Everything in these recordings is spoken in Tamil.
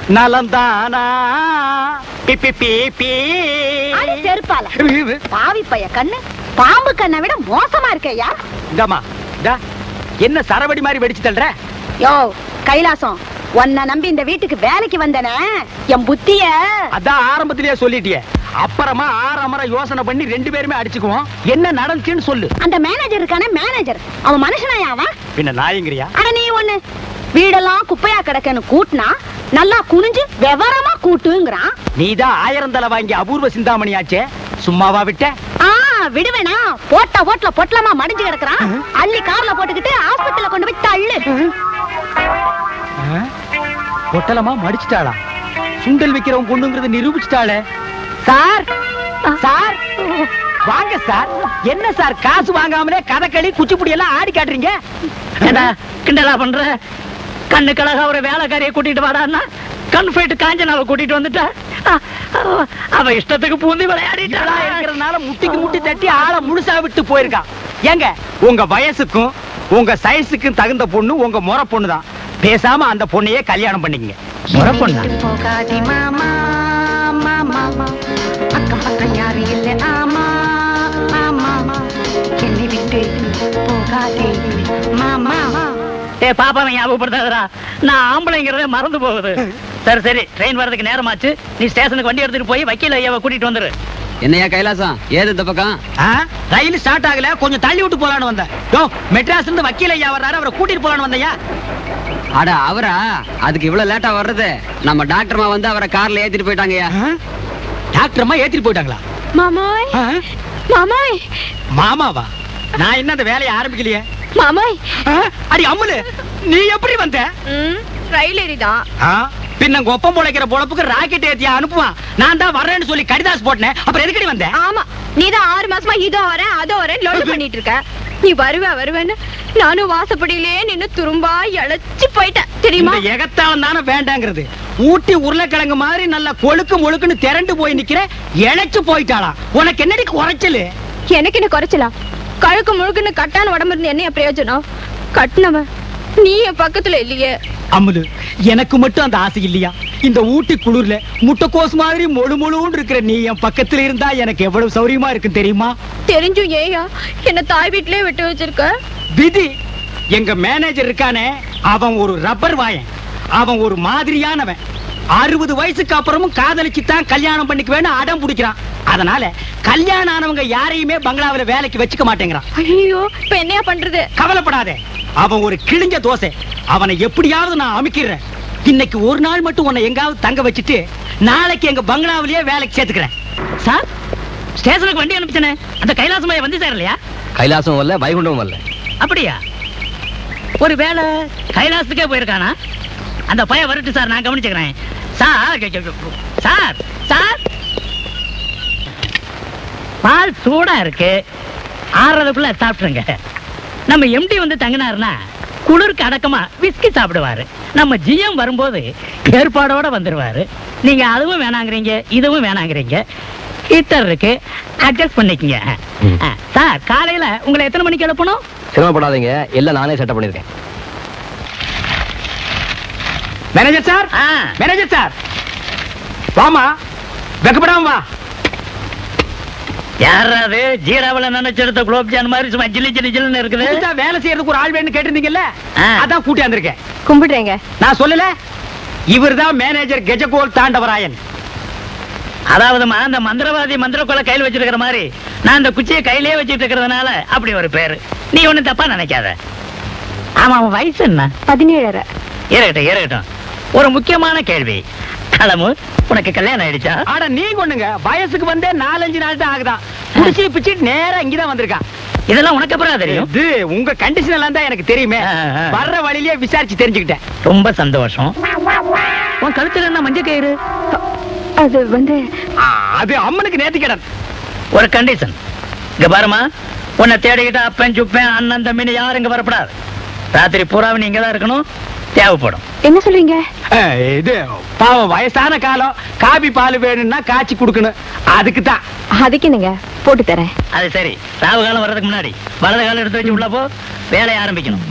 நலந்தானா பி பி பி பி அடி செருப்பால பாவி பைய கண்ணு பாம்பு கண்ணை விட மோசமா இருக்கேயா இந்தாம்மா இந்தா என்ன சரவடி மாதிரி வெடிச்சு தள்ளுற யோ கைலாசம் உன்னை நம்பி இந்த வீட்டுக்கு வேலைக்கு வந்தனே என் புத்திய அதான் ஆரம்பத்திலேயே சொல்லிட்டியே அப்புறமா ஆறமர யோசனை பண்ணி ரெண்டு பேருமே அடிச்சுக்குவோம் என்ன நடந்துச்சுன்னு சொல்லு அந்த மேனேஜர் இருக்கானே மேனேஜர் அவன் மனுஷனாயா அவன் பின்ன நாயங்கிறியா அட நீ ஒண்ணு வீடெல்லாம் குப்பையா கிடக்குன்னு கூட்டினா நல்லா குனிஞ்சு விவரமா கூட்டுங்கிறான் நீதான் ஆயிரம் தலை வாங்கி அபூர்வ சிந்தாமணியாச்சே சும்மாவா விட்ட ஆ விடுவேனா போட்ட ஓட்டல பொட்டலமா மடிஞ்சு கிடக்குறான் அள்ளி கார்ல போட்டுக்கிட்டு ஆஸ்பத்திரியில கொண்டு போய் தள்ளு பொட்டலமா மடிச்சிட்டாளா சுண்டல் விக்கிறவன் பொண்ணுங்கிறத நிரூபிச்சிட்டாளே சார் சார் வாங்க சார் என்ன சார் காசு வாங்காமலே கதகளி குச்சிப்புடி எல்லாம் ஆடி காட்டுறீங்க ஏண்டா கிண்டலா பண்ற கண்ணுக்கழக ஒரு வேலைக்காரியை கூட்டிட்டு வாடான்னா கன்ஃபைட் காஞ்சனாவை கூட்டிட்டு வந்துட்டா அ- அவ- அவ இஷ்டத்துக்கு பூந்தி விளையாடிட்டா இவளா இருக்கிறதுனால முட்டிக்கு முட்டி தட்டி ஆளை முழுசா விட்டு போயிருக்கான் ஏங்க உங்க வயசுக்கும் உங்க சைஸுக்கும் தகுந்த பொண்ணு உங்க முறை பொண்ணு தான் பேசாம அந்த பொண்ணையே கல்யாணம் பண்ணிக்கங்க முறை பொண்ணா போகாதி மாமா மாமா அக்கம் பக்கம் யாரு இல்ல ஆமா ஆமா என்னை விட்டு போகாதே மாமா ஏ பாப்பாவை ஞாபகப்படுத்தாதடா நான் ஆம்பளைங்கிறதே மறந்து போகுது சரி சரி ட்ரெயின் வர்றதுக்கு நேரமாச்சு நீ ஸ்டேஷனுக்கு வண்டி எடுத்துட்டு போய் வக்கீல் ஐயாவை கூட்டிட்டு வந்துரு என்னையா கைலாசம் ஏது இந்த பக்கம் ஆ? ரயில் ஸ்டார்ட் ஆகல கொஞ்சம் தள்ளி விட்டு போலான்னு வந்தேன் யோ மெட்ராஸ்ல இருந்து வக்கீல் ஐயா வர்றாரு அவரை கூட்டிட்டு போலான்னு வந்தையா அட அவரா அதுக்கு இவ்வளவு லேட்டா வர்றது நம்ம டாக்டர்மா வந்து அவரை கார்ல ஏத்திட்டு போயிட்டாங்கய்யா டாக்டர் அம்மா ஏத்திட்டு போயிட்டாங்களா மாமாய் ஆ? மாமாய் மாமாவா நான் என்ன அந்த வேலையை ஆரம்பிக்கலையே மாமாய் ஆ? அடி அம்முலு நீ எப்படி வந்த ரயில் ஏறிதான் ஆ? பின்ன கொப்பம் பொழைக்கிற பொழப்புக்கு ராக்கெட் ஏத்தியா அனுப்புவான் நான் தான் வரேன்னு சொல்லி கடிதாஸ் போட்டேன் அப்புறம் எதுக்கடி வந்த ஆமா நீதான் ஆறு மாசமா இதோ வரேன் அதோ வரேன் லோடு பண்ணிட்டு இருக்க நீ வருவ வருவேன்னு நானும் வாசப்படியிலே நின்னு துரும்பா இழைச்சு போயிட்டேன் தெரியுமா இந்த எகத்தாளம் தானே வேண்டாங்கிறது ஊட்டி உருளைக்கிழங்கு மாதிரி நல்லா கொழுக்கு முழுக்குன்னு திரண்டு போய் நிக்கிற இழைச்சு போயிட்டாளாம் உனக்கு என்னடி குறைச்சலு எனக்கு என்ன குறைச்சலாம் கழுக்கு முழுக்குன்னு கட்டான உடம்பு இருந்து என்ன பிரயோஜனம் கட்டினவன் நீ என் பக்கத்துல இல்லையே அம்முலு எனக்கு மட்டும் அந்த ஆசை இல்லையா இந்த ஊட்டி குளிர்ல முட்டைக்கோஸ் மாதிரி மொழு மொழுன்னு இருக்கிற நீ என் பக்கத்துல இருந்தா எனக்கு எவ்வளவு சௌரியமா இருக்கும் தெரியுமா தெரிஞ்சும் ஏயா என்ன தாய் வீட்லயே விட்டு வச்சிருக்க விதி எங்க மேனேஜர் இருக்கானே அவன் ஒரு ரப்பர் வாயன் அவன் ஒரு மாதிரியானவன் அறுபது வயசுக்கு அப்புறமும் காதலிச்சு தான் கல்யாணம் பண்ணிக்குவேன்னு அடம் பிடிக்கிறான் அதனால கல்யாணம் ஆனவங்க யாரையுமே பங்களாவுல வேலைக்கு வச்சுக்க மாட்டேங்கிறான் ஐயோ இப்ப என்னையா பண்றது கவலைப்படாதே அவன் ஒரு கிழிஞ்ச தோசை அவனை எப்படியாவது நான் அமைக்கிறேன் இன்னைக்கு ஒரு நாள் மட்டும் உன்னை எங்காவது தங்க வச்சுட்டு நாளைக்கு எங்க பங்களாவிலேயே வேலைக்கு சேர்த்துக்கிறேன் சார் ஸ்டேஷனுக்கு வண்டி அனுப்பிச்சனே அந்த கைலாசமாய வந்து சேரலையா கைலாசம் வரல வைகுண்டம் வரல அப்படியா ஒரு வேலை கைலாசத்துக்கே போயிருக்கானா அந்த பையன் வரட்டு சார் நான் கவனிச்சுக்கிறேன் சார் கே- கே- சார் சார் பால் சூடா இருக்கு ஆறதுக்குள்ள சாப்பிட்டுருங்க நம்ம எம்டி வந்து தங்கினாருன்னா குளிருக்கு அடக்கமா விஸ்கி சாப்பிடுவாரு நம்ம ஜிஎம் வரும்போது ஏற்பாடோட வந்துருவாரு நீங்க அதுவும் வேணாங்கிறீங்க இதுவும் வேணாங்கிறீங்க ஹீட்டர் இருக்கு அட்ஜஸ்ட் பண்ணிக்கங்க ஆ, சார் காலையில உங்களை எத்தனை மணிக்கு எழுப்பணும் சிரமப்படாதீங்க எல்லாம் நானே செட்டப் பண்ணிருக்கேன் மேனேஜர் சார் ஆ. மேனேஜர் சார் வாமா வெக்கப்படாம வா யாராவது ஜீராவில நினைச்செடுத்த குலோப்ஜான் மாதிரி சும்மா ஜில்லி ஜில்லி ஜில்லுன்னு இருக்குது புதுசா வேலை செய்யறதுக்கு ஒரு ஆள் வேணும்னு கேட்டிருந்தீங்கல்ல ஆ. அதான் கூட்டி வந்திருக்கேன் கும்பிடுறேங்க நான் சொல்லல இவர்தான் மேனேஜர் கெஜகோல் தாண்டவராயன் அதாவதுமா அந்த மந்திரவாதி மந்திர கொலை கையில் வச்சிருக்கிற மாதிரி நான் அந்த குச்சியை கையிலேயே வச்சிட்டு இருக்கிறதுனால அப்படி ஒரு பேரு நீ ஒண்ணும் தப்பா நினைக்காத ஆமா அவன் வயசு என்ன பதினேழரை இருக்கட்டும் இருக்கட்டும் ஒரு முக்கியமான கேள்வி கலமு உனக்கு கல்யாணம் ஆயிடுச்சா ஆட நீ கொண்டுங்க வயசுக்கு வந்தே நாலஞ்சு நாள் தான் ஆகுதான் குடிச்சு பிச்சுட்டு நேரா இங்கதான் வந்திருக்கான் இதெல்லாம் உனக்கு அப்புறம் தெரியும் இது உங்க கண்டிஷன் எல்லாம் தான் எனக்கு தெரியுமே ஆ, ஆ. வர்ற வழியிலேயே விசாரிச்சு தெரிஞ்சுக்கிட்டேன் ரொம்ப சந்தோஷம் உன் கழுத்துல என்ன மஞ்சள் கயிறு அது வந்து ஆ, அது அம்மனுக்கு நேர்த்தி கடன் ஒரு கண்டிஷன் இங்க பாருமா உன்னை தேடிக்கிட்டு அப்பன் சுப்பேன் அண்ணன் தம்பின்னு யாரும் இங்க வரப்படாது ராத்திரி பூராவும் நீங்க தான் இருக்கணும் தேவைப்படும் என்ன சொல்றீங்க ஆ, இது பாவம் வயசான காலம் காபி பால் வேணும்னா காய்ச்சி கொடுக்கணும் அதுக்கு தான் அதுக்கு நீங்க போட்டு தரேன் அது சரி ராவு காலம் வர்றதுக்கு முன்னாடி வலது காலம் எடுத்து வச்சு உள்ள போ வேலையை ஆரம்பிக்கணும்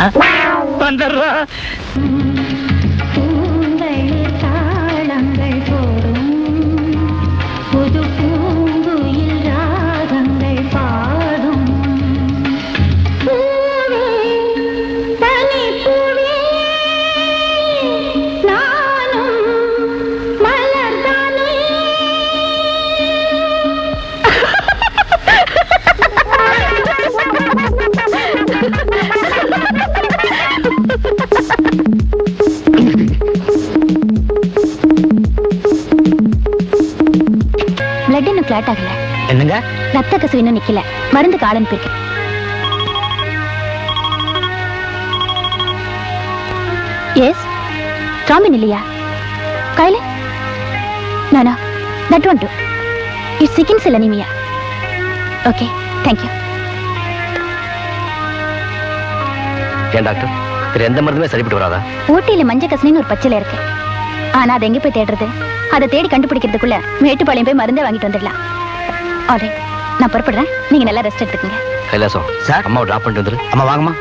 வந்துடுறோம் பூங்கழில் தாளங்கள் போடும் புது பூங்குயில் ராகங்கள் பாடும் பூவே பனிப்பூவே நானும் மலர்தானே பிளட் இன்னும் கிளாட் ஆகல என்னங்க ரத்த கசிவு இன்னும் நிக்கல மருந்து காலம் இருக்கு எஸ் ட்ராமின் இல்லையா கையில நானா that one two it's sickle cell anaemia okay thank you ஏன் டாக்டர் வேற எந்த மருந்துமே சரிப்பட்டு வராதா ஊட்டியில மஞ்சள் கசனின்னு ஒரு பச்சிலை இருக்கு ஆனா அதை எங்க போய் தேடுறது அதை தேடி கண்டுபிடிக்கிறதுக்குள்ள மேட்டுப்பாளையம் போய் மருந்தை வாங்கிட்டு வந்துடலாம் ஆல்ரைட் நான் புறப்படுறேன் நீங்க நல்லா ரெஸ்ட் எடுத்துக்கங்க கைலாசம் சார். அம்மாவை டிராப் பண்ணிட்டு வந்துரு அம்மா வாங்கம்மா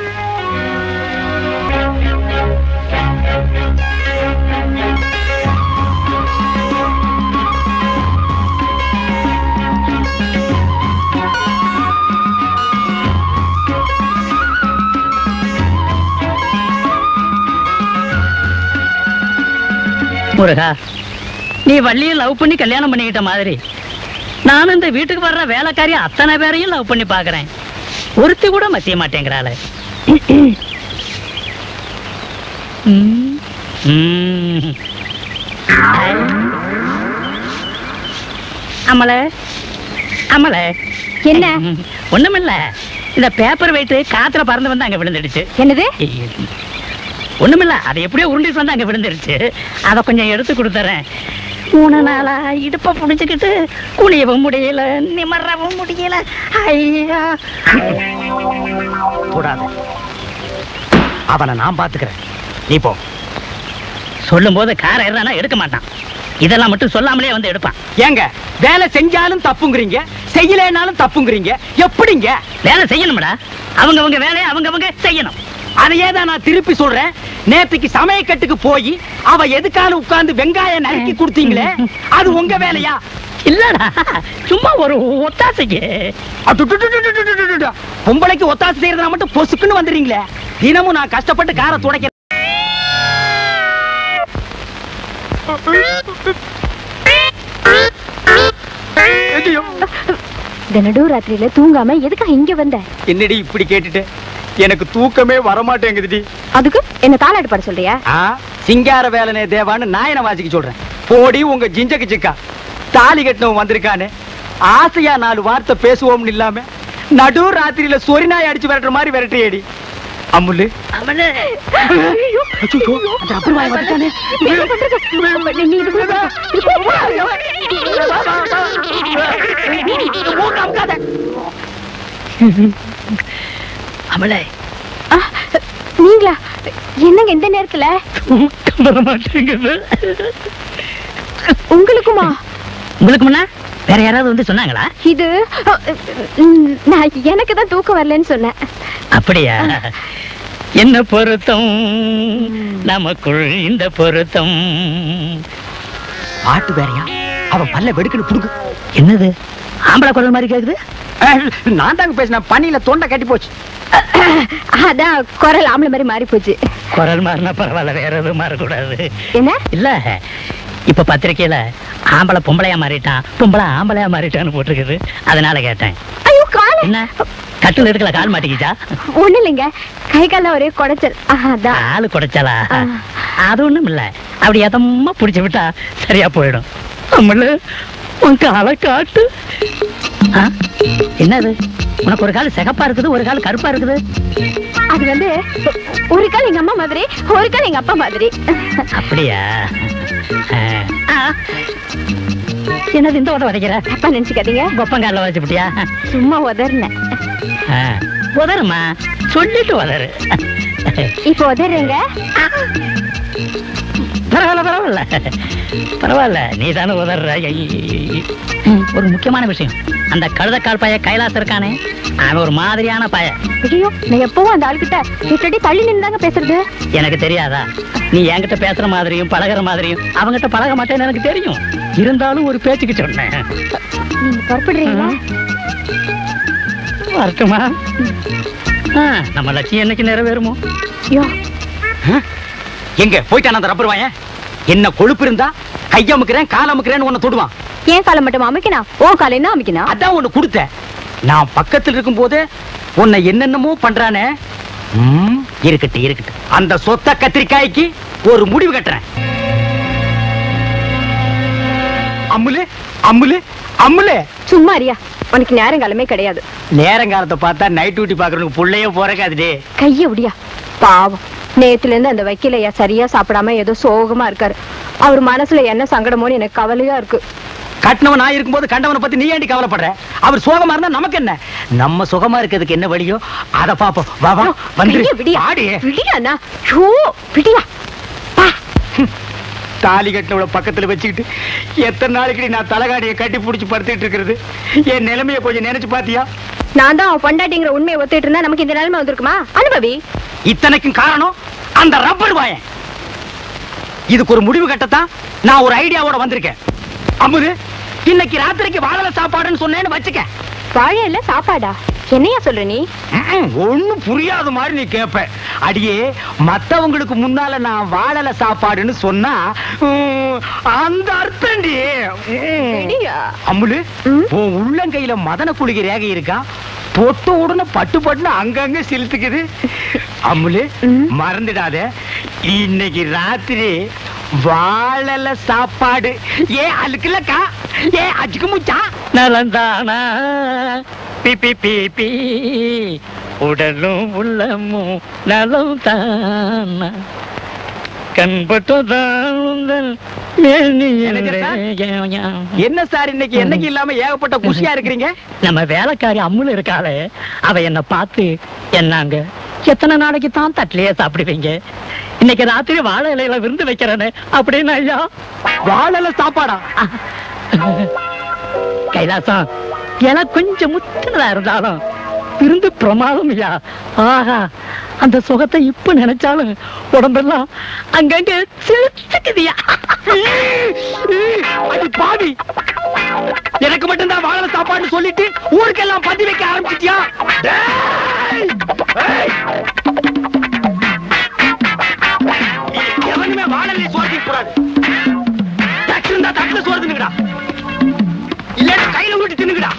முருகா நீ வள்ளியை லவ் பண்ணி கல்யாணம் பண்ணிக்கிட்ட மாதிரி நானும் இந்த வீட்டுக்கு வர்ற வேலைக்காரி அத்தனை பேரையும் லவ் பண்ணி பார்க்கறேன் ஒருத்தி கூட மத்திய மாட்டேங்கிறாளே ம். ம். அமல அமல என்ன ஒண்ணுமில்ல இந்த பேப்பர் வெயிட் காத்துல பறந்து வந்து அங்க விழுந்துடுச்சு என்னது ஒண்ணுமில்ல அதை எப்படியோ உருண்டி வந்து அங்க விழுந்துருச்சு அதை கொஞ்சம் எடுத்து கொடுத்துறேன் மூணு நாளா இடுப்ப புடிச்சுக்கிட்டு குனியவும் முடியல நிமறவும் முடியல ஐயா கூடாது அவனை நான் பாத்துக்கிறேன் நீ போ சொல்லும் போது கார ஏறானா எடுக்க மாட்டான் இதெல்லாம் மட்டும் சொல்லாமலே வந்து எடுப்பான் ஏங்க வேலை செஞ்சாலும் தப்புங்கிறீங்க செய்யலைனாலும் தப்புங்கிறீங்க எப்படிங்க வேலை செய்யணும்டா அவங்கவங்க வேலையை அவங்கவங்க செய்யணும் அதையே தான் நான் திருப்பி சொல்றேன் நேத்துக்கு சமயக்கட்டுக்கு போய் அவ எதுக்கான உட்கார்ந்து வெங்காயம் நறுக்கி கொடுத்தீங்களே அது உங்க வேலையா இல்லடா சும்மா ஒரு ஒத்தாசைக்கு அட்டுட்டுட்டுட்டுட்டுட்டுட்டுட்டு. பொம்பளைக்கு ஒத்தாசை செய்யறதுனா மட்டும் பொசுக்குன்னு வந்துடுறீங்களே தினமும் நான் கஷ்டப்பட்டு காரை துடைக்கிறேன் ஐயோ. தினடும் ராத்திரியில தூங்காம எதுக்காக இங்க வந்த என்னடி இப்படி கேட்டுட்டு எனக்கு தூக்கமே வரமாட்டேங்குதுடி அதுக்கு என்ன தாளாட்டு பாட சொல்றியா ஆ சிங்கார வேலனே தேவான்னு நாயன வாசிக்க சொல்றேன் போடி உங்க ஜிஞ்சக்கு சிக்கா தாலி கட்டினவன் வந்திருக்கானே ஆசையா நாலு வார்த்தை பேசுவோம்னு இல்லாம நடு ராத்திரியில சொரி நாய் அடிச்சு விரட்டுற மாதிரி விரட்டியடி அம்முல்லு அவனு ஐயோ, அந்த ரப்பர் வாய் வந்துட்டானே. ஊர்ல அமுக்காத. அவளை நீங்களா என்னங்க இந்த நேரத்துல தூக்கம் வர மாட்டேங்குது உங்களுக்குமா உங்களுக்கு முன்ன வேற யாராவது வந்து சொன்னாங்களா இது ம், நான் எனக்கு தான் தூக்கம் வரலன்னு சொன்னேன் அப்படியா என்ன பொருத்தம் நமக்குள் இந்த பொருத்தம் பாட்டு வேறயா அவன் பல்ல வெடுக்குன்னு புடுங்கு என்னது ஆம்பளை குரல் மாதிரி கேக்குது அஹ், நான் தாங்க பேசினேன் பனியில தொண்டை கட்டி போச்சு அதான் குரல் ஆம்பளை மாதிரி மாறி போச்சு குரல் மாறினா பரவாயில்ல வேற எதுவும் மாறக்கூடாது என்ன இல்ல இப்ப பத்திரிக்கையில ஆம்பளை பொம்பளையா மாறிட்டான் பொம்பளை ஆம்பளையா மாறிட்டான்னு போட்டிருக்குது அதனால கேட்டேன் ஐயோ கால என்ன கட்டில் இருக்கல கால் மாட்டிக்கிச்சா ஒண்ணு இல்லைங்க கை கால ஒரே குடைச்சல் ஆஹ், அதான் ஆளு குடைச்சாலா ஆ. அது ஒண்ணும் இல்ல அப்படி எதமா புடிச்சு விட்டா சரியா போயிடும் அம்மளு உன் காலை காட்டு ஆ? என்னது உனக்கு ஒரு கால் சிகப்பா இருக்குது ஒரு கால் கருப்பா இருக்குது அது வந்து ஒரு கால் எங்க அம்மா மாதிரி ஒரு கால் எங்க அப்பா மாதிரி அப்படியா ஆ. ஆ. என்னது இந்த உத உதைக்கிற தப்பா நினைச்சுக்காதீங்க கொப்பங்கால வச்சுப்பிட்டியா சும்மா உதறினேன் ஆ. உதறுமா சொல்லிட்டு உதறு இப்போ உதறீங்க பரவாயில்ல பரவாயில்ல பரவாயில்ல நீ தானே உதர்ற ஐ, ஐ, ஐ. ம், ஒரு முக்கியமான விஷயம் அந்த கழுதக்கால் பைய கைலாசம் இருக்கானே அவன் ஒரு மாதிரியான பைய ஐயோ நான் எப்பவும் அந்த ஆள்கிட்ட இப்படி தள்ளி நின்று தாங்க பேசுறது எனக்கு தெரியாதா நீ என்கிட்ட பேசுற மாதிரியும் பழகுற மாதிரியும் அவங்கிட்ட பழக மாட்டேன்னு எனக்கு தெரியும் இருந்தாலும் ஒரு பேச்சுக்கு சொன்னேன் நீங்க புறப்படுறீங்களா வரட்டுமா ஆ, நம்ம லட்சியம் என்னைக்கு நிறைவேறுமோ ஐயோ எங்க போயிட்டான அந்த ரப்பர் வாயன் என்ன கொழுப்பு இருந்தா கையமுக்கிறேன் காலமுக்கிறேன்னு உன்னை தொடுவான் ஏன் காலை மட்டும் அமைக்கினா ஓ காலை என்ன அமைக்கினா அதான் ஒண்ணு கொடுத்த நான் பக்கத்துல இருக்கும் போது உன்னை என்னென்னமோ பண்றானே ம், இருக்கட்டும் இருக்கட்டும் அந்த சொத்த கத்திரிக்காய்க்கு ஒரு முடிவு கட்டுறேன் அம்முலு அம்முலு அம்முலு சும்மா அறியா உனக்கு நேரங்காலமே கிடையாது நேரங்காலத்தை பார்த்தா நைட் டியூட்டி பாக்குறவனுக்கு புள்ளைய போறக்காதுடே கைய விடியா பாவம் நேத்துல இருந்து அந்த வக்கீலையா சரியா சாப்பிடாம ஏதோ சோகமா இருக்காரு அவர் மனசுல என்ன சங்கடமோன்னு எனக்கு கவலையா இருக்கு கட்டினவன் நான் இருக்கும்போது கண்டவனை பத்தி நீ ஏண்டி கவலைப்படுற அவர் சோகமா இருந்தா நமக்கு என்ன நம்ம சுகமா இருக்கிறதுக்கு என்ன வழியோ அத பாப்போம் வா வா வந்து கைய விடியா ஆடி விடியா அண்ணா ஐயோ விடியா பா தாலி கட்டினவள பக்கத்துல வச்சுக்கிட்டு எத்தனை நாளைக்கு நான் தலகாடியை கட்டி பிடிச்சி படுத்துட்டு இருக்கிறது என் நிலைமைய கொஞ்சம் நினைச்சு பாத்தியா நான் தான் அவன் பொண்டாட்டிங்கிற உண்மையை ஒத்துட்டு இருந்தா நமக்கு இந்த நிலைமை வந்திருக்குமா அனுபவி இத்தனைக்கும் காரணம் அந்த ரப்பர் வாயன் இதுக்கு ஒரு முடிவு கட்டத்தான் நான் ஒரு ஐடியாவோட வந்திருக்கேன் அமுது இன்னைக்கு ராத்திரிக்கு வாழல சாப்பாடுன்னு சொன்னேன்னு வச்சுக்க வாழையில சாப்பாடா என்னையா சொல்ற நீ ம்ம், ஒண்ணும் புரியாத மாதிரி நீ கேப்ப அடியே மத்தவங்களுக்கு முன்னால நான் வாழல சாப்பாடுன்னு சொன்னா ம், அந்த அர்த்தம்டி ம். விடியா அம்முலு ம்? உன் உள்ளங்கையில மதன குளிகை ரேகை இருக்கா தொட்ட உடனே பட்டு பட்டுன்னு அங்கங்க சிலுத்துக்குது அம்முலு ம்? மறந்துடாத இன்னைக்கு ராத்திரி வாழல சாப்பாடு ஏ அழுக்குலக்கா ஏ அஜுக்கு முச்சா நலந்தானா பி பி பி பி உடலும் உள்ளமும் நலம் தானா கண்பட்டுதான் உங்கள் எனக்கு என்ன சார் இன்னைக்கு என்னைக்கு இல்லாம ஏகப்பட்ட குஷியா இருக்கிறீங்க நம்ம வேலைக்காரி அம்முல இருக்காளே அவ என்ன பார்த்து என்னங்க எத்தனை நாளைக்கு தான் தட்டிலேயே சாப்பிடுவீங்க இன்னைக்கு ராத்திரி வாழை இலையில விருந்து வைக்கிறேன்னு அப்படின்னு ஐயா வாழல சாப்பாடா கைலாசம் எனக்கு கொஞ்சம் முத்துனதா இருந்தாலும் விருந்து பிரமாதம் ஐயா ஆஹா அந்த சுகத்தை இப்ப நினைச்சாலும் உடம்பெல்லாம் அங்கங்க செலுத்துக்குதியா அடி பாவி எனக்கு மட்டும்தான் வாழல சாப்பாடுன்னு சொல்லிட்டு ஊருக்கெல்லாம் பந்தி வைக்க ஆரம்பிச்சிட்டியா டேய்! ஏய்! எவனுமே வாழலை சோறு கூடாது தட்டு இருந்தா தட்டுல சோறு தின்னுங்கடா இல்லன்னா கையில ஊட்டி தின்னுங்கடா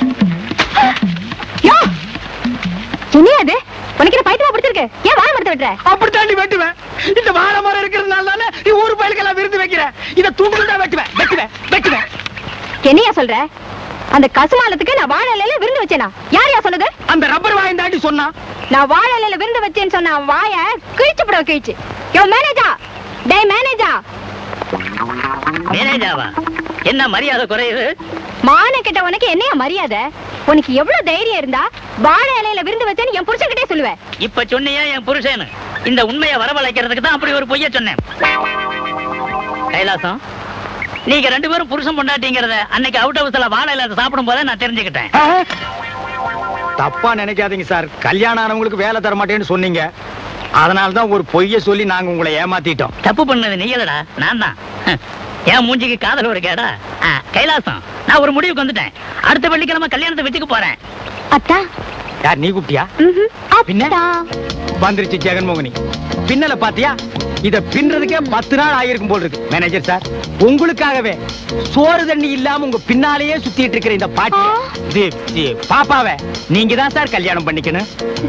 யோ என்னையா அது உனக்கு என்ன பைத்தியமா பிடிச்சிருக்கு ஏன் வாழை மரத்தை வெட்டுற அப்படித்தாண்டி வெட்டுவேன் இந்த வாழை மரம் இருக்கிறதுனால தானே நீ ஊர் பயலுக்கெல்லாம் விருந்து வைக்கிற இதை தூண்டுதான் வெட்டுவேன் வெட்டுவேன் வெட்டுவேன் என்னையா சொல்ற அந்த கசுமாலத்துக்கு நான் வாழை இலையில விருந்து வச்சேனா யார் யா சொன்னது அந்த ரப்பர் வாயம் தாண்டி சொன்னா நான் வாழை இலையில விருந்து வச்சேன்னு சொன்ன அவன் வாய கிழிச்சு போட கிழிச்சு யோ மேனேஜா டேய் மேனேஜா மேனேஜாவா என்ன மரியாதை குறையுது மான கிட்ட உனக்கு என்னையா மரியாதை உனக்கு எவ்வளவு தைரியம் இருந்தா வாழை இலையில விருந்து வச்சேன்னு என் புருஷன்கிட்டே சொல்லுவேன் இப்ப சொன்னியே என் புருஷன் இந்த உண்மையை வரவழைக்கிறதுக்கு தான் அப்படி ஒரு பொய்ய சொன்னேன் கைலாசம் நீங்க ரெண்டு பேரும் புருஷன் பொண்டாட்டிங்கிறத அன்னைக்கு அவுட் ஹவுஸ்ல வாழையில சாப்பிடும் போதே நான் தெரிஞ்சுக்கிட்டேன் தப்பா நினைக்காதீங்க சார் கல்யாணம் ஆனவங்களுக்கு வேலை தர மாட்டேன்னு சொன்னீங்க அதனால தான் ஒரு பொய்ய சொல்லி நாங்க உங்களை ஏமாத்திட்டோம் தப்பு பண்ணது நீங்களடா நான் தான் என் மூஞ்சிக்கு காதல் ஒரு கேடா ஆ, கைலாசம் நான் ஒரு முடிவுக்கு வந்துட்டேன் அடுத்த வெள்ளிக்கிழமை கல்யாணத்தை வச்சுக்க போறேன் அத்தா யார் நீ கூப்பிட்டியா ம்ஹும். பின்ன? அத்தா வந்துருச்சு ஜெகன்மோகினி பின்னல பாத்தியா இத பின்றதுக்கே பத்து நாள் ஆயிருக்கும் போல் இருக்கு மேனேஜர் சார் உங்களுக்காகவே சோறு தண்ணி இல்லாம உங்க பின்னாலேயே சுத்திட்டு இருக்கிற இந்த பாட்டி இது, இது, பாப்பாவை நீங்க தான் சார் கல்யாணம் பண்ணிக்கணும்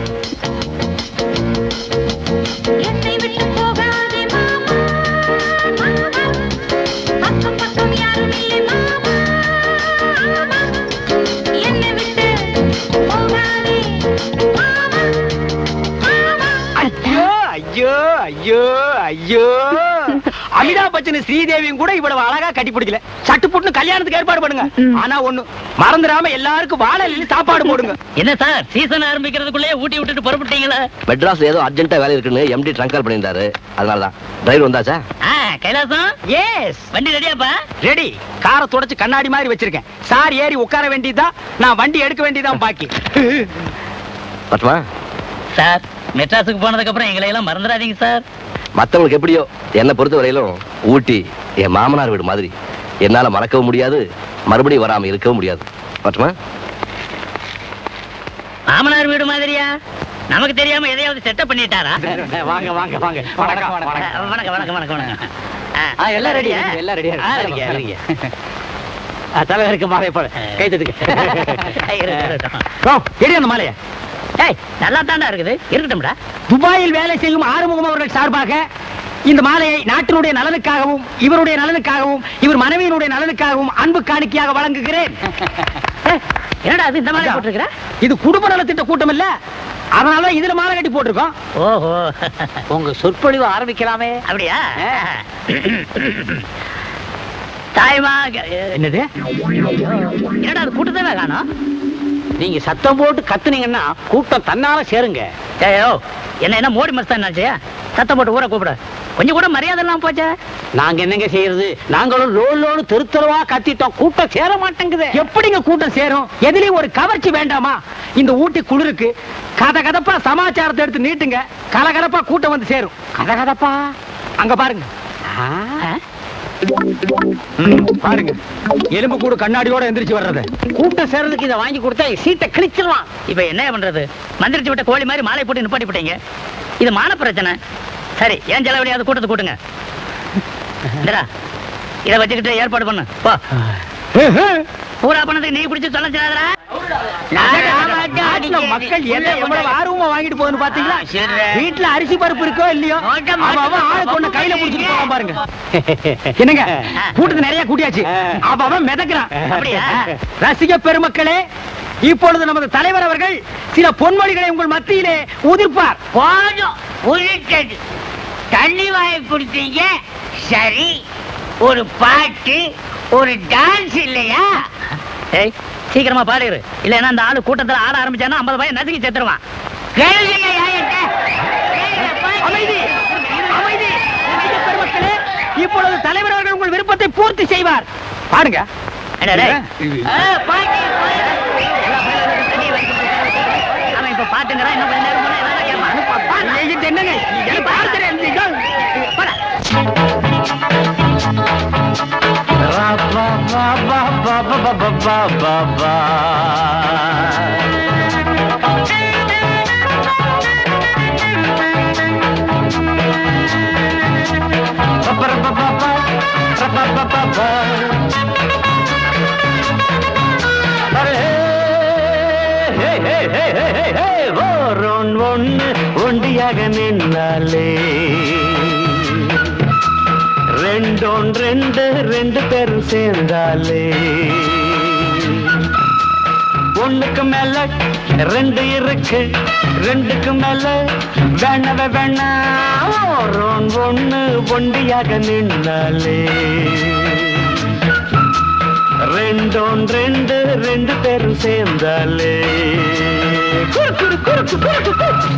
என்னை விட்டு போகாதே மாமா மாமா பக்கம் பக்கம் யாரும் இல்லை மாமா மாமா என்னை விட்டு போகாதே மாமா மாமா ஐயோ ஐயோ ஐயோ ஐயோ அமிதாப் பச்சன் போச்சுன்னு ஸ்ரீதேவியும் கூட இவ்வளவு அழகா கட்டி பிடிக்கல சட்டு புட்டுன்னு கல்யாணத்துக்கு ஏற்பாடு பண்ணுங்க ம். ஆனா ஒண்ணு மறந்துடாம எல்லாருக்கும் வாழை இலையில சாப்பாடு போடுங்க என்ன சார் சீசன் ஆரம்பிக்கிறதுக்குள்ளே ஊட்டி விட்டுட்டு புறப்பட்டீங்களா மெட்ராஸ்ல ஏதோ அர்ஜென்ட்டா வேலை இருக்குன்னு எம்டி ட்ரங்க் கால் பண்ணியிருந்தாரு அதனால தான் டிரைவர் வந்தாச்சா ஆ, கைலாசம் எஸ் வண்டி ரெடியாப்பா ரெடி காரை துடைச்சு கண்ணாடி மாதிரி வச்சிருக்கேன் சார் ஏறி உட்கார வேண்டியதுதான் நான் வண்டி எடுக்க வேண்டியதுதான் பாக்கி பட்டுமா சார் மெட்ராஸுக்கு போனதுக்கு அப்புறம் எங்களை எல்லாம் மறந்துடாதீங்க சார் மத்தவங்களுக்கு எப்படியோ என்னை பொறுத்த வரையிலும் ஊட்டி என் மாமனார் வீடு மாதிரி என்னால மறக்கவும் முடியாது மறுபடியும் வராம இருக்கவும் முடியாது பட்டுமா மாமனார் வீடு மாதிரியா நமக்கு தெரியாம எதையாவது செட்டப் பண்ணிட்டாரா வாங்க வாங்க வாங்க வணக்கம் வணக்கம் வணக்கம் வணக்கம் வணக்கம் வணக்கம் ஆ, எல்லாம் ரெடி எல்லாம் ரெடி ஆ, ரெடியா, ரெடியா. தலைவருக்கு மாலை போல கை தட்டுக்கு இருக்கட்டும். எடி அந்த மாலையை ஏய் நல்லா தாண்டா இருக்குது இருக்கட்டும்டா துபாயில் வேலை செய்யும் ஆறுமுகம் அவர்கள் சார்பாக இந்த மாலையை நாட்டினுடைய நலனுக்காகவும் இவருடைய நலனுக்காகவும் இவர் மனைவியினுடைய நலனுக்காகவும் அன்பு காணிக்கையாக வழங்குகிறேன் ஏய், என்னடா அது இந்த மாதிரி போட்டிருக்கிற இது குடும்ப நலத்திட்ட கூட்டம் இல்ல அதனால இதுல மாலை கட்டி போட்டிருக்கோம் ஓஹோ உங்க சொற்பொழிவு ஆரம்பிக்கலாமே அப்படியா தாய்மா என்னது என்னடா அது கூட்டத்தவே காணோம் நீங்க சத்தம் போட்டு கத்துனீங்கன்னா கூட்டம் தன்னால சேருங்க ஏயோ என்ன என்ன மோடி மஸ்தான் நினைச்சியா சத்தம் போட்டு ஊரை கூப்பிட கொஞ்சம் கூட மரியாதை எல்லாம் போச்சா நாங்க என்னங்க செய்யறது நாங்களும் லோன் லோன் தெருத்தரவா கத்திட்டோம் கூட்டம் சேர மாட்டேங்குது எப்படிங்க கூட்டம் சேரும் எதுலயும் ஒரு கவர்ச்சி வேண்டாமா இந்த ஊட்டி குளிருக்கு கத கதப்பா சமாச்சாரத்தை எடுத்து நீட்டுங்க கலகலப்பா கூட்டம் வந்து சேரும் கத கதப்பா அங்க பாருங்க ம், பாருங்க எலும்பு கூடு கண்ணாடியோட எந்திரிச்சு வர்றது கூட்டம் சேர்றதுக்கு இதை வாங்கி கொடுத்தா சீட்டை கிழிச்சிருவான் இப்ப என்ன பண்றது மந்திரிச்சு விட்ட கோழி மாதிரி மாலை போட்டு நிப்பாட்டி போட்டீங்க இது மான பிரச்சனை சரி ஏன் செலவழியாவது கூட்டத்தை கூட்டுங்க இந்தடா இதை வச்சுக்கிட்டு ஏற்பாடு பண்ணு போ பூரா பணத்துக்கு நீ பிடிச்சு சொல்ல சொல்லாதடா. நாட்டுல மக்கள் என்ன எவ்வளவு ஆர்வமா வாங்கிட்டு போகுதுன்னு பாத்தீங்களா ஆ, சரி. வீட்டுல அரிசி பருப்பு இருக்கோ இல்லையோ ஓட்ட அவன் மாட்டேன். அவன் ஆளு கொண்டு கையில புடிச்சிட்டு போறான் பாருங்க என்னங்க கூட்டத்தை நிறைய கூட்டியாச்சு அவன் அவன் மிதக்குறான் அப்படியா? ரசிக பெருமக்களே இப்பொழுது நமது தலைவர் அவர்கள் சில பொன்மொழிகளை உங்கள் மத்தியிலே உதிர்ப்பார் போதும் உருட்டது தண்ணி வாங்கி கொடுத்தீங்க சரி ஒரு பாட்டு ஒரு டான்ஸ் இல்லையா ஏய் சீக்கிரமா பாடிரு இல்லைன்னா அந்த ஆளு கூட்டத்துல ஆட ஆரம்பிச்சானா ஐம்பது பையன் நசுக்கி செத்துருவான் கேளுங்க யார்கிட்ட? கேளுங்க, பாட்டு. அமைதி அமைதி ரசிக பெருமக்களே இப்பொழுது தலைவர் அவர்கள் உங்கள் விருப்பத்தை பூர்த்தி செய்வார் பாருங்க என்ன டேய்? ஆ, பாட்டு, பாட்டு. அவன் இப்ப பாட்டுங்கிறான் இன்னும் கொஞ்ச நேரம் போனா எதாவது கேட்பான். ஏய், இது என்னங்க எனக்கு பார்க்கிறேன் போடா. ஒன்னு ஒண்டியாக நின்னாலே ரெண்டோன் ரெண்டு ரெண்டு பேரும் சேர்ந்தாலே ஒண்ணுக்கு மேல ரெண்டு இருக்கு ரெண்டுக்கு மேல வேணவே வேணா ஓரோன் ஒண்ணு ஒண்டியாக நின்னாலே ரெண்டோன் ரெண்டு ரெண்டு பேரும் சேர்ந்தாலே குறுக்கு குறுக்கு குறுக்கு குறுக்கு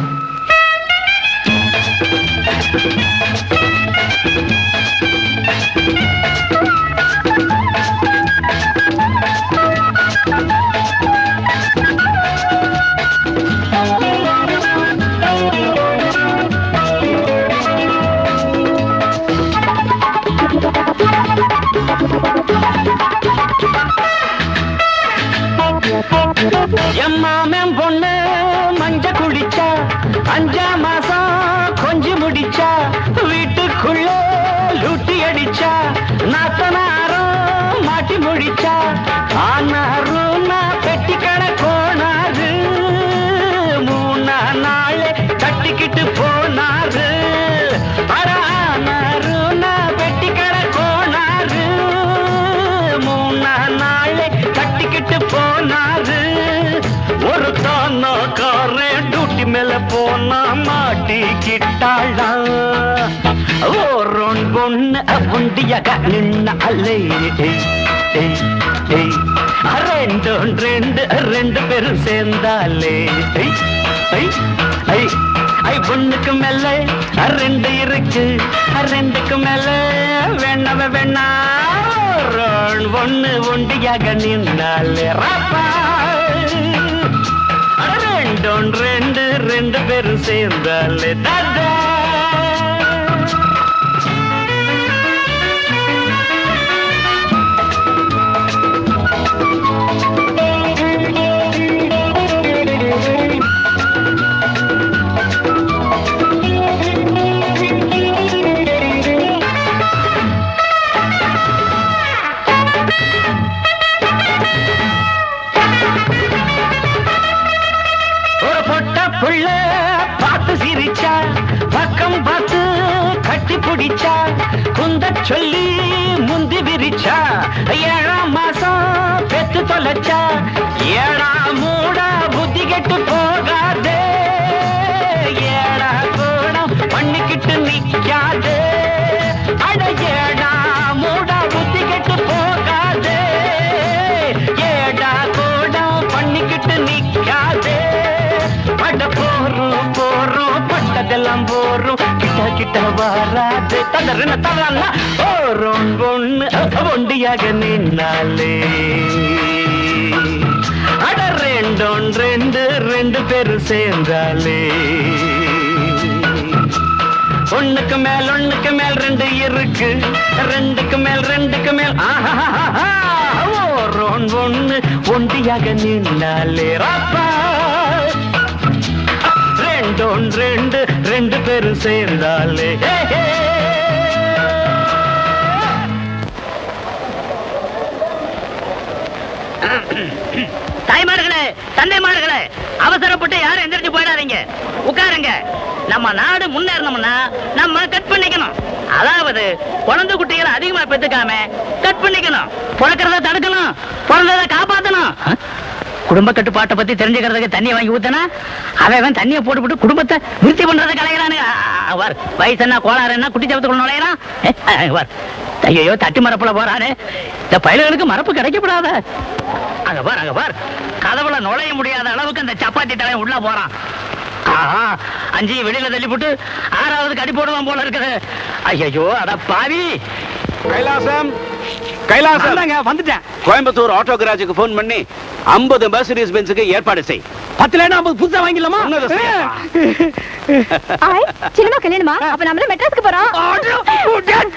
எம்மாமன் பொண்ணு மஞ்ச குடிச்சா அஞ்சா மாசம் கொஞ்சி முடிச்சா வீட்டுக்குள்ள லூட்டி அடிச்சா நாத்தனாரும் மாட்டி முடிச்சா ஆனாரும் நான் பெட்டி கணக்கோனாரு மூணா நாளே தட்டிக்கிட்டு போனாரு அட ஆனாரும் நான் பெட்டி கணக்கோனாரு மூணா நாளே தட்டிக்கிட்டு போனாரு ஒரு தான ஒண்ணு ஒண்டியாக நின்ன அல்லே ஏய், ஏய், ஏய். ரெண்டு ரெண்டு ரெண்டு பேரும் சேர்ந்தாலே ஏய், ஏய், ஏய். ஐ ஒண்ணுக்கு மேல ரெண்டு இருக்கு ரெண்டுக்கு மேல வேணவ வேணா ஒண்ணு ஒண்டியாக நின்னாலே ராப்பா ரெண்டு ரெண்டு ரெண்டு பேரும் சேர்ந்தாலே தாதா ஒரு பொட்ட புள்ள பார்த்து சிரிச்சா பக்கம் பார்த்து கட்டி பிடிச்சா குந்த சொல்லி முந்தி விரிச்சா ஏழாம் மாசம் பெத்து தொலைச்சா ஏழாம் மூட புத்தி கெட்டு போகாதே ஏழா கூடம் பண்ணிக்கிட்டு நிக்காதே அட ஏழா மூட புத்தி கெட்டு போகாதே ஏடா கூடம் பண்ணிக்கிட்டு நிக்காதே பட போறோம் போறோம் பட்டதெல்லாம் போறோம் கிட்ட கிட்ட வராது ததறின தரலாம் போறோம் ஒண்ணு ஒண்டியாக நின்னாலே அட ரெண்டோன் ரெண்டு ரெண்டு பேரும் சேர்ந்தாலே ஒண்ணுக்கு மேல் ஒண்ணுக்கு மேல் ரெண்டு இருக்கு ரெண்டுக்கு மேல் ரெண்டுக்கு மேல் ஆஹா ஓரோன் ஒண்ணு ஒண்டியாக நின்னாலே ராப்பா ரெண்டோன் ரெண்டு ரெண்டு பேரும் சேர்ந்தாலே ஹே, ஹே. தாய்மார்களே தந்தைமார்களே அவசரப்பட்டு யாரும் எந்திரிச்சு போயிடாதீங்க உட்காருங்க நம்ம நாடு முன்னேறணும்னா நம்ம கட் பண்ணிக்கணும் அதாவது குழந்தை குட்டிகளை அதிகமா பெத்துக்காம கட் பண்ணிக்கணும் பிறக்கிறத தடுக்கணும் பிறந்ததை காப்பாத்தணும் குடும்ப கட்டுப்பாட்டை பத்தி தெரிஞ்சுக்கிறதுக்கு தண்ணியை வாங்கி ஊத்தனா அவன் தண்ணியை போட்டுவிட்டு குடும்பத்தை விருத்தி பண்றதை கலைகிறானுங்க வர் வயசு என்ன கோளாறு என்ன குட்டி ஜபத்துக்குள்ள நுழையிறான் ஏ, ஆ, வர் ஐயோ தட்டி மரப்புல போறானே இந்த பயல்களுக்கு மரப்பு கிடைக்கப்படாத அங்க பார் அங்க பார் கதவுல நுழைய முடியாத அளவுக்கு அந்த சப்பாத்தி தலைவன் உள்ள போறான் ஆஹா அஞ்சையும் வெளியில தள்ளி போட்டு ஆறாவது கடி போடுவான் போல இருக்குது ஐயோ அட பாவி கைலாசம் கைலாசம் வந்தாங்க வந்துட்டேன் கோயம்புத்தூர் ஆட்டோ கராஜுக்கு ஃபோன் பண்ணி 50 மெர்சிடிஸ் பென்ஸுக்கு ஏற்பாடு செய் பத்துல ஐம்பது புதுசா வாங்கிடலாமா உன்னத செய்யப்பா. சினிமா கல்யாணமா அப்ப நம்மள மெட்ராஸ்க்கு போறோம்